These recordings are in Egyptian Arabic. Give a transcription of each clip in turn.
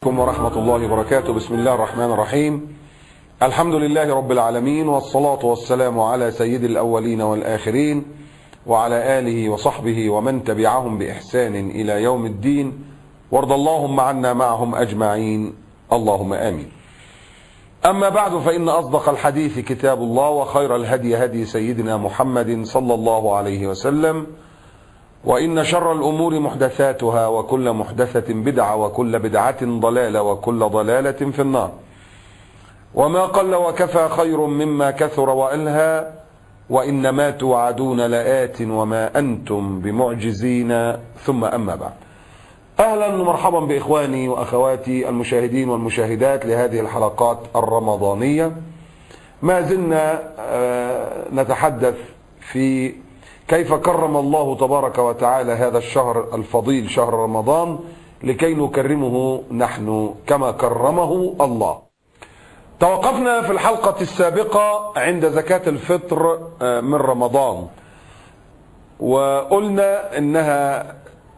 عليكم ورحمة الله وبركاته بسم الله الرحمن الرحيم الحمد لله رب العالمين والصلاة والسلام على سيد الأولين والآخرين وعلى آله وصحبه ومن تبعهم بإحسان إلى يوم الدين وارض اللهم عنا معهم أجمعين اللهم آمين أما بعد فإن أصدق الحديث كتاب الله وخير الهدي هدي سيدنا محمد صلى الله عليه وسلم وإن شر الأمور محدثاتها وكل محدثة بدعة وكل بدعة ضلالة وكل ضلالة في النار وما قل وكفى خير مما كثر وألهى وإنما توعدون لآت وما أنتم بمعجزين ثم أما بعد أهلا ومرحبا بإخواني وأخواتي المشاهدين والمشاهدات لهذه الحلقات الرمضانية ما زلنا نتحدث في كيف كرم الله تبارك وتعالى هذا الشهر الفضيل شهر رمضان لكي نكرمه نحن كما كرمه الله توقفنا في الحلقة السابقة عند زكاة الفطر من رمضان وقلنا انها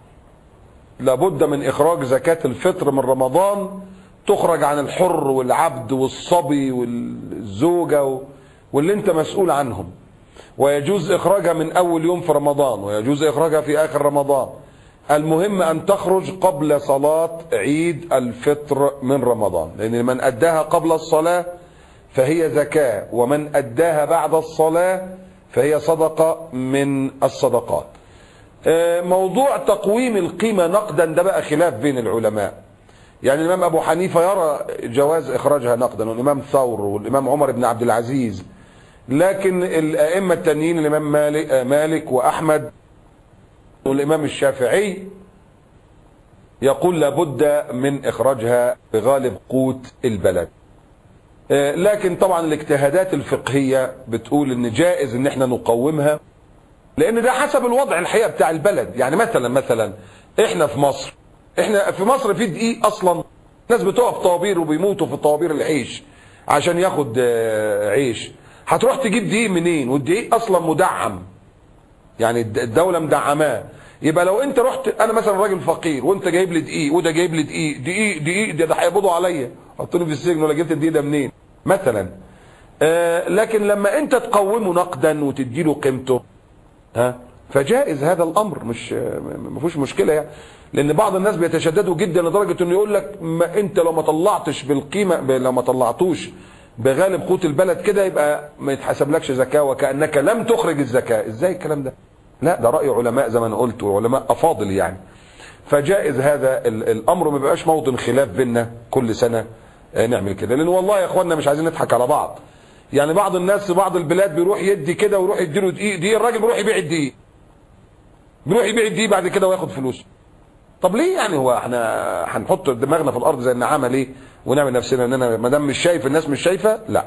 لابد من اخراج زكاة الفطر من رمضان تخرج عن الحر والعبد والصبي والزوجة واللي انت مسؤول عنهم ويجوز اخراجها من اول يوم في رمضان ويجوز اخراجها في اخر رمضان المهم ان تخرج قبل صلاة عيد الفطر من رمضان لان من اداها قبل الصلاة فهي زكاة ومن اداها بعد الصلاة فهي صدقة من الصدقات موضوع تقويم القيمة نقدا ده بقى خلاف بين العلماء يعني الامام ابو حنيفة يرى جواز اخراجها نقدا والامام ثور والامام عمر بن عبد العزيز لكن الائمة التانيين الامام مالك, مالك واحمد والامام الشافعي يقول لابد من اخراجها بغالب قوت البلد لكن طبعا الاجتهادات الفقهية بتقول ان جائز ان احنا نقومها لان ده حسب الوضع الحقيقة بتاع البلد يعني مثلا مثلا احنا في مصر احنا في مصر في دقيق اصلا ناس بتقف طوابير وبيموتوا في طوابير العيش عشان ياخد عيش هتروح تجيب دقيق منين والدقيق اصلا مدعم يعني الدولة مدعماه يبقى لو انت رحت انا مثلا راجل فقير وانت جايب لي دقيق وده جايب لي دقيق دقيق دقيق ده, ده هيقبضوا عليا حطوني في السجن ولا جبت الدقيق ده منين مثلا آه لكن لما انت تقومه نقدا وتدي له قيمته ها فجائز هذا الامر مش ما فيهوش مشكله يعني لان بعض الناس بيتشددوا جدا لدرجه انه يقول لك ما انت لو ما طلعتش بالقيمه لو ما طلعتوش بغالب قوت البلد كده يبقى ما يتحسبلكش زكاه وكانك لم تخرج الزكاه ازاي الكلام ده لا ده راي علماء زي ما انا قلت وعلماء افاضل يعني فجائز هذا الامر ما بيبقاش موطن خلاف بينا كل سنه نعمل كده لان والله يا اخوانا مش عايزين نضحك على بعض يعني بعض الناس في بعض البلاد بيروح يدي كده ويروح يديله دقيق دقيق الراجل بيروح يبيع الدقيق بيروح يبيع الدقيق بعد كده وياخد فلوس طب ليه يعني هو احنا هنحط دماغنا في الارض زي النعامه ليه ونعمل نفسنا اننا ما دام مش شايف الناس مش شايفه لا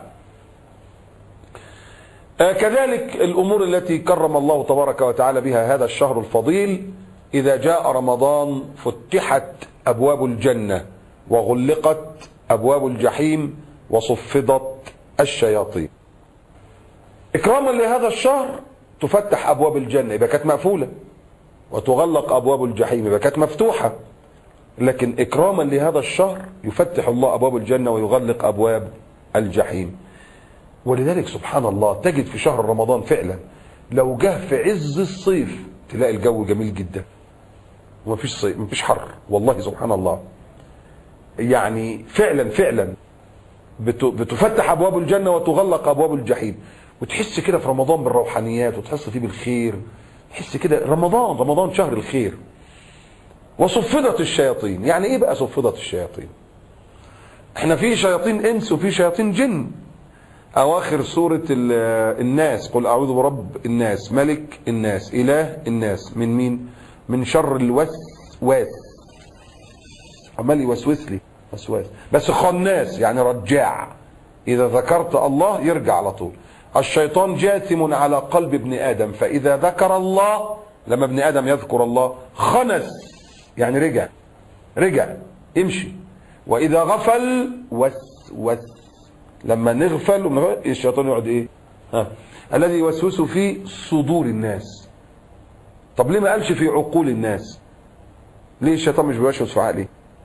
آه كذلك الامور التي كرم الله تبارك وتعالى بها هذا الشهر الفضيل اذا جاء رمضان فتحت ابواب الجنه وغلقت ابواب الجحيم وصفدت الشياطين اكراما لهذا الشهر تفتح ابواب الجنه يبقى كانت مقفوله وتغلق ابواب الجحيم يبقى كانت مفتوحه لكن اكراما لهذا الشهر يفتح الله ابواب الجنه ويغلق ابواب الجحيم ولذلك سبحان الله تجد في شهر رمضان فعلا لو جه في عز الصيف تلاقي الجو جميل جدا ومفيش صيف مفيش حر والله سبحان الله يعني فعلا فعلا بتفتح ابواب الجنه وتغلق ابواب الجحيم وتحس كده في رمضان بالروحانيات وتحس فيه بالخير تحس كده رمضان رمضان شهر الخير وصفدت الشياطين يعني ايه بقى صفدت الشياطين احنا في شياطين انس وفي شياطين جن اواخر سورة الناس قل اعوذ برب الناس ملك الناس اله الناس من مين من شر الوسواس عمال يوسوس لي وسواس بس خناس يعني رجاع اذا ذكرت الله يرجع على طول الشيطان جاثم على قلب ابن ادم فاذا ذكر الله لما ابن ادم يذكر الله خنس يعني رجع رجع امشي واذا غفل وسوس لما نغفل الشيطان يقعد ايه ها الذي يوسوس في صدور الناس طب ليه ما قالش في عقول الناس ليه الشيطان مش بيوسوس في عقلي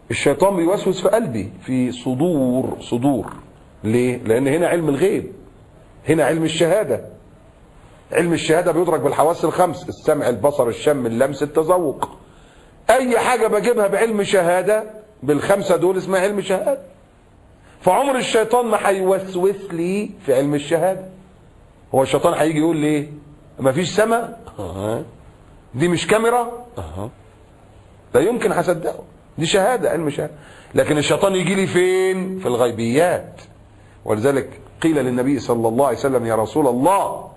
الشيطان بيوسوس في قلبي في صدور صدور ليه لان هنا علم الغيب هنا علم الشهاده علم الشهاده بيدرك بالحواس الخمس السمع البصر الشم اللمس التذوق اي حاجه بجيبها بعلم شهاده بالخمسه دول اسمها علم شهاده فعمر الشيطان ما هيوسوس لي في علم الشهاده هو الشيطان هيجي يقول لي ايه مفيش سماء أه. دي مش كاميرا أه. لا يمكن هصدقه دي شهاده علم شهاده لكن الشيطان يجي لي فين في الغيبيات ولذلك قيل للنبي صلى الله عليه وسلم يا رسول الله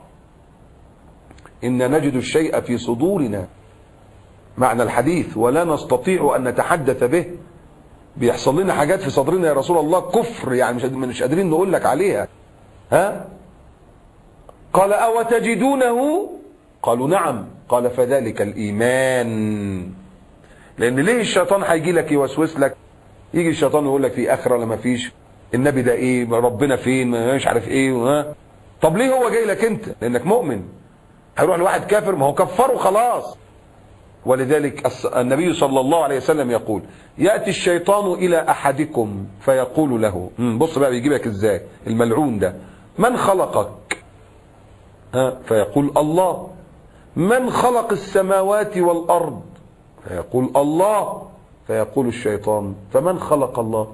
إن نجد الشيء في صدورنا معنى الحديث ولا نستطيع أن نتحدث به بيحصل لنا حاجات في صدرنا يا رسول الله كفر يعني مش مش قادرين نقول لك عليها ها قال أو تجدونه قالوا نعم قال فذلك الإيمان لأن ليه الشيطان هيجي لك يوسوس لك يجي الشيطان يقول لك في آخرة لما فيش النبي ده ايه ربنا فين مش عارف ايه ها طب ليه هو جاي لك انت لانك مؤمن هيروح لواحد كافر ما هو كفره خلاص ولذلك النبي صلى الله عليه وسلم يقول ياتي الشيطان الى احدكم فيقول له بص بقى بيجيبك ازاي الملعون ده من خلقك ها فيقول الله من خلق السماوات والارض فيقول الله فيقول الشيطان فمن خلق الله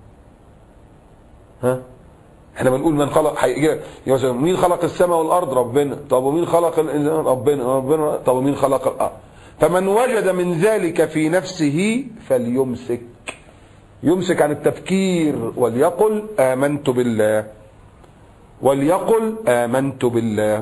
ها احنا بنقول من خلق حقيقة مثلا مين خلق السماء والارض ربنا طب ومين خلق الانسان ربنا ربنا طب ومين خلق الارض فمن وجد من ذلك في نفسه فليمسك يمسك عن التفكير وليقل امنت بالله وليقل امنت بالله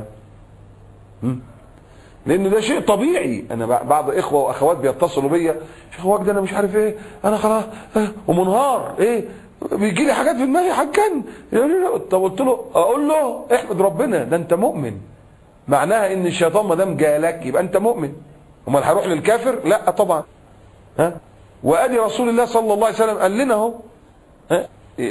لان ده شيء طبيعي انا بعض اخوه واخوات بيتصلوا بيا شيخ وجد انا مش عارف ايه انا خلاص ومنهار ايه بيجي لي حاجات في دماغي حكان طب قلت له اقول له احمد ربنا ده انت مؤمن معناها ان الشيطان ما دام جالك يبقى انت مؤمن امال هروح للكافر لا طبعا ها وادي رسول الله صلى الله عليه وسلم قال لنا اهو ها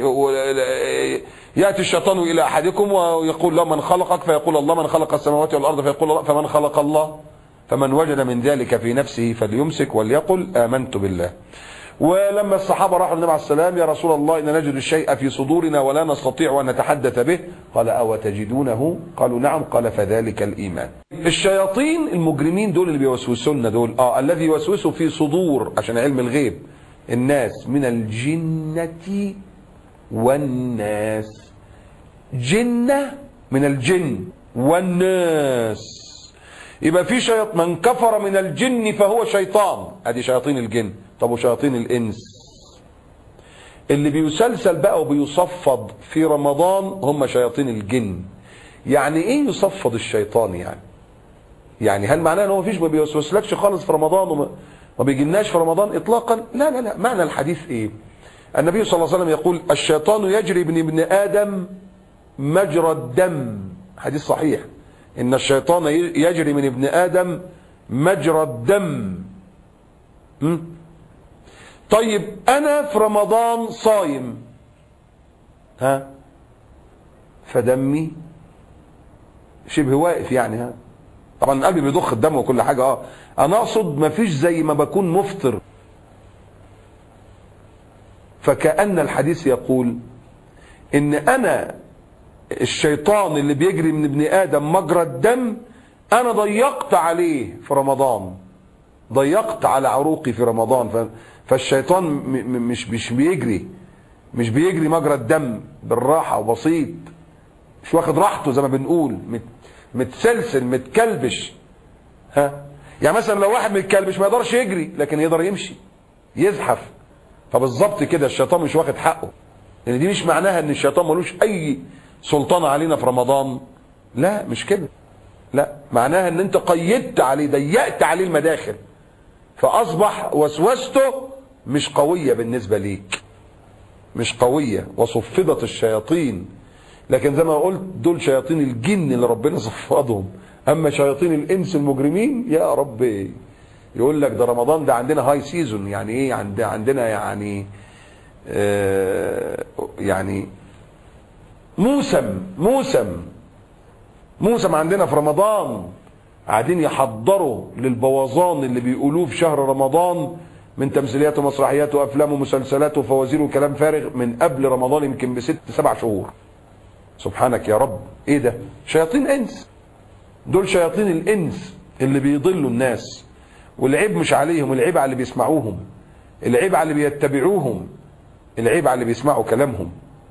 ياتي الشيطان الى احدكم ويقول له من خلقك فيقول الله من خلق السماوات والارض فيقول الله فمن خلق الله فمن وجد من ذلك في نفسه فليمسك وليقل امنت بالله ولما الصحابة راحوا للنبي عليه السلام يا رسول الله إن نجد الشيء في صدورنا ولا نستطيع أن نتحدث به قال أو تجدونه قالوا نعم قال فذلك الإيمان الشياطين المجرمين دول اللي بيوسوسوا لنا دول آه الذي يوسوسوا في صدور عشان علم الغيب الناس من الجنة والناس جنة من الجن والناس يبقى في شيط من كفر من الجن فهو شيطان ادي شياطين الجن طب وشياطين الانس اللي بيسلسل بقى وبيصفد في رمضان هم شياطين الجن يعني ايه يصفد الشيطان يعني يعني هل معناه ان هو مفيش ما بيوسوسلكش خالص في رمضان وما ما بيجيلناش في رمضان اطلاقا لا لا لا معنى الحديث ايه النبي صلى الله عليه وسلم يقول الشيطان يجري من ابن ادم مجرى الدم حديث صحيح ان الشيطان يجري من ابن ادم مجرى الدم م? طيب انا في رمضان صايم ها فدمي شبه واقف يعني ها طبعا قلبي بيضخ الدم وكل حاجه اه انا اقصد ما فيش زي ما بكون مفطر فكأن الحديث يقول ان انا الشيطان اللي بيجري من ابن ادم مجرى الدم انا ضيقت عليه في رمضان ضيقت على عروقي في رمضان فالشيطان مش مش بيجري مش بيجري مجرى الدم بالراحه وبسيط مش واخد راحته زي ما بنقول متسلسل متكلبش ها يعني مثلا لو واحد متكلبش ما يقدرش يجري لكن يقدر يمشي يزحف فبالظبط كده الشيطان مش واخد حقه لان دي مش معناها ان الشيطان ملوش اي سلطان علينا في رمضان لا مش كده لا معناها ان انت قيدت عليه ضيقت عليه المداخل فاصبح وسوسته مش قويه بالنسبه ليك مش قويه وصفدت الشياطين لكن زي ما قلت دول شياطين الجن اللي ربنا صفدهم اما شياطين الانس المجرمين يا رب يقول لك ده رمضان ده عندنا هاي سيزون يعني ايه عند عندنا يعني آه يعني موسم موسم موسم عندنا في رمضان قاعدين يحضروا للبوظان اللي بيقولوه في شهر رمضان من تمثيليات ومسرحيات وافلام ومسلسلات وفوازير وكلام فارغ من قبل رمضان يمكن بست سبع شهور سبحانك يا رب ايه ده شياطين انس دول شياطين الانس اللي بيضلوا الناس والعيب مش عليهم العيب على اللي بيسمعوهم العيب على اللي بيتبعوهم العيب على اللي بيسمعوا كلامهم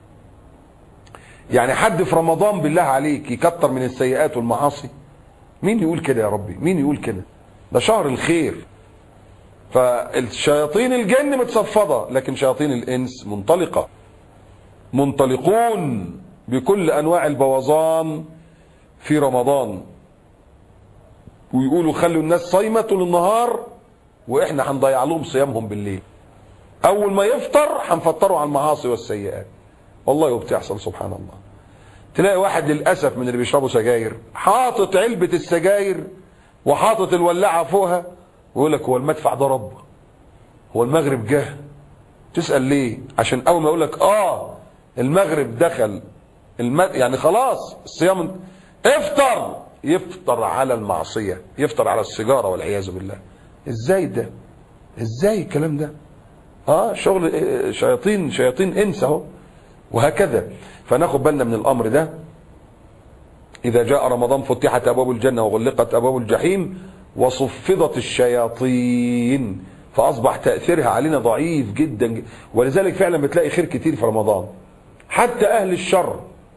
يعني حد في رمضان بالله عليك يكتر من السيئات والمعاصي مين يقول كده يا ربي مين يقول كده ده شهر الخير فالشياطين الجن متصفدة لكن شياطين الإنس منطلقة منطلقون بكل أنواع البوظان في رمضان ويقولوا خلوا الناس صايمة طول النهار وإحنا هنضيع لهم صيامهم بالليل أول ما يفطر هنفطروا على المعاصي والسيئات والله وبتحصل سبحان الله تلاقي واحد للأسف من اللي بيشربوا سجاير حاطط علبة السجاير وحاطط الولاعة فوقها ويقول لك هو المدفع ضرب هو المغرب جه تسأل ليه عشان أول ما يقول لك آه المغرب دخل الم... يعني خلاص الصيام افطر يفطر على المعصية يفطر على السيجارة والعياذ بالله ازاي ده ازاي الكلام ده اه شغل شياطين شياطين انس اهو وهكذا فناخد بالنا من الامر ده اذا جاء رمضان فتحت ابواب الجنه وغلقت ابواب الجحيم وصفدت الشياطين فاصبح تاثيرها علينا ضعيف جدا ولذلك فعلا بتلاقي خير كتير في رمضان حتى اهل الشر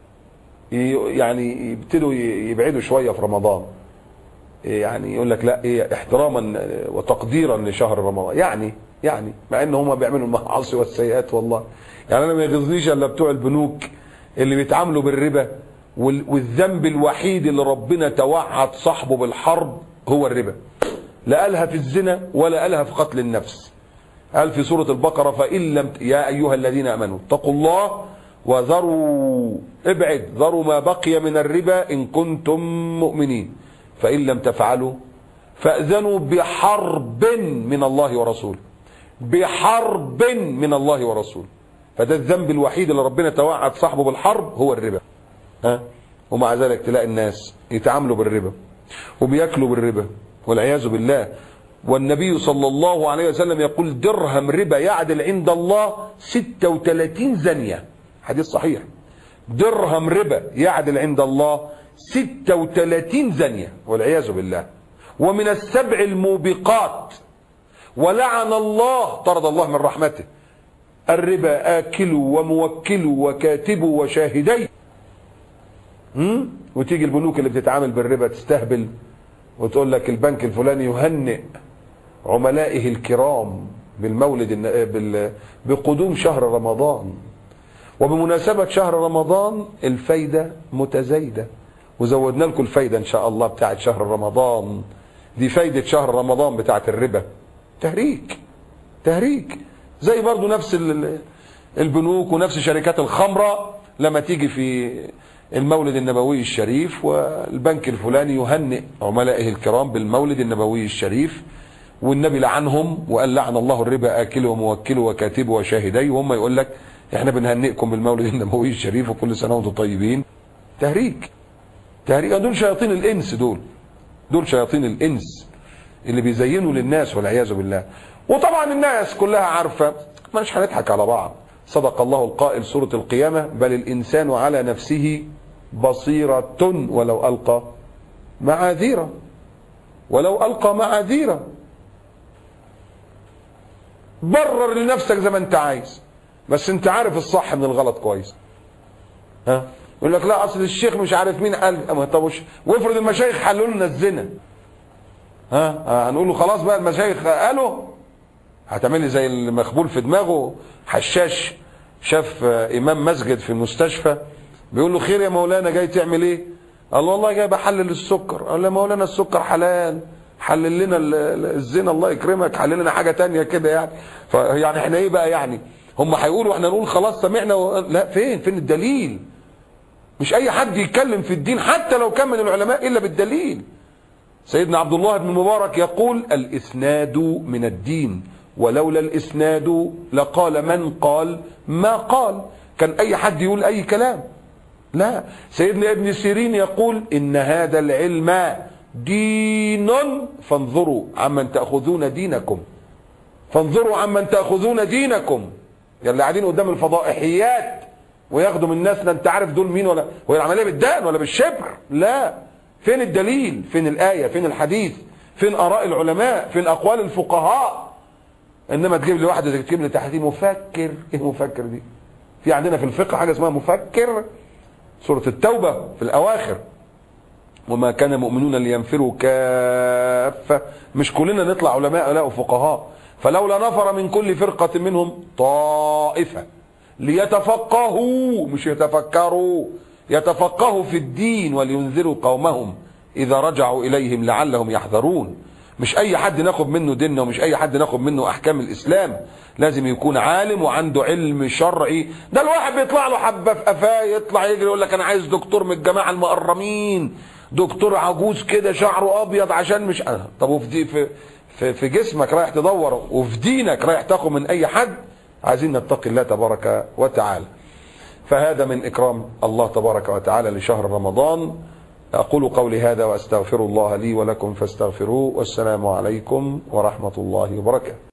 يعني يبتدوا يبعدوا شويه في رمضان يعني يقول لك لا ايه احتراما وتقديرا لشهر رمضان يعني يعني مع ان هم بيعملوا المعاصي والسيئات والله يعني انا ما يغزنيش الا بتوع البنوك اللي بيتعاملوا بالربا والذنب الوحيد اللي ربنا توعد صاحبه بالحرب هو الربا لا قالها في الزنا ولا قالها في قتل النفس قال في سورة البقرة فإن لم يا أيها الذين آمنوا اتقوا الله وذروا ابعد ذروا ما بقي من الربا إن كنتم مؤمنين فإن لم تفعلوا فأذنوا بحرب من الله ورسوله بحرب من الله ورسوله فده الذنب الوحيد اللي ربنا توعد صاحبه بالحرب هو الربا ها ومع ذلك تلاقي الناس يتعاملوا بالربا وبياكلوا بالربا والعياذ بالله والنبي صلى الله عليه وسلم يقول درهم ربا يعدل عند الله 36 زنية حديث صحيح درهم ربا يعدل عند الله 36 زنية والعياذ بالله ومن السبع الموبقات ولعن الله طرد الله من رحمته الربا آكل وموكل وكاتب وشاهدي وتيجي البنوك اللي بتتعامل بالربا تستهبل وتقول لك البنك الفلاني يهنئ عملائه الكرام بالمولد بال... بقدوم شهر رمضان وبمناسبة شهر رمضان الفايدة متزايدة وزودنا لكم الفايدة ان شاء الله بتاعت شهر رمضان دي فايدة شهر رمضان بتاعت الربا تهريج تهريج زي برضو نفس البنوك ونفس شركات الخمرة لما تيجي في المولد النبوي الشريف والبنك الفلاني يهنئ عملائه الكرام بالمولد النبوي الشريف والنبي لعنهم وقال لعن الله الربا آكله وموكله وكاتبه وشاهديه وهم يقول لك احنا بنهنئكم بالمولد النبوي الشريف وكل سنة وانتم طيبين تهريج تهريج دول شياطين الانس دول دول شياطين الانس اللي بيزينوا للناس والعياذ بالله وطبعا الناس كلها عارفة مش هنضحك على بعض صدق الله القائل سورة القيامة بل الإنسان على نفسه بصيرة ولو ألقى معاذيرة ولو ألقى معاذيرة برر لنفسك زي ما انت عايز بس انت عارف الصح من الغلط كويس ها يقول لك لا اصل الشيخ مش عارف مين قال أما طب وش وافرض المشايخ حلوا لنا الزنا ها هنقول له خلاص بقى المشايخ قالوا هتعملي زي المخبول في دماغه حشاش شاف امام مسجد في المستشفى بيقول له خير يا مولانا جاي تعمل ايه قال له والله جاي بحلل السكر قال له يا مولانا السكر حلال حلل لنا الزنا الله يكرمك حلل لنا حاجه تانية كده يعني فيعني احنا ايه بقى يعني هم هيقولوا احنا نقول خلاص سمعنا و... لا فين فين الدليل مش اي حد يتكلم في الدين حتى لو كان من العلماء الا بالدليل سيدنا عبد الله بن المبارك يقول الاسناد من الدين ولولا الاسناد لقال من قال ما قال كان اي حد يقول اي كلام لا سيدنا ابن سيرين يقول ان هذا العلم دين فانظروا عمن تاخذون دينكم فانظروا عمن تاخذون دينكم يا اللي قاعدين قدام الفضائحيات وياخدوا من الناس لا انت عارف دول مين ولا وهي العمليه بالدقن ولا بالشبر لا فين الدليل فين الايه فين الحديث فين اراء العلماء فين اقوال الفقهاء انما تجيب لي واحده تجيب لي تحت مفكر ايه مفكر دي في عندنا في الفقه حاجه اسمها مفكر سوره التوبه في الاواخر وما كان مؤمنون لينفروا كافه مش كلنا نطلع علماء لا وفقهاء فلولا نفر من كل فرقه منهم طائفه ليتفقهوا مش يتفكروا يتفقهوا في الدين ولينذروا قومهم اذا رجعوا اليهم لعلهم يحذرون مش اي حد ناخد منه ديننا ومش اي حد ناخد منه احكام الاسلام لازم يكون عالم وعنده علم شرعي ده الواحد بيطلع له حبه في قفاه يطلع يجري يقول لك انا عايز دكتور من الجماعه المقرمين دكتور عجوز كده شعره ابيض عشان مش أنا. طب وفي دي في في, في جسمك رايح تدور وفي دينك رايح تاخد من اي حد عايزين نتقي الله تبارك وتعالى فهذا من اكرام الله تبارك وتعالى لشهر رمضان اقول قولي هذا واستغفر الله لي ولكم فاستغفروه والسلام عليكم ورحمه الله وبركاته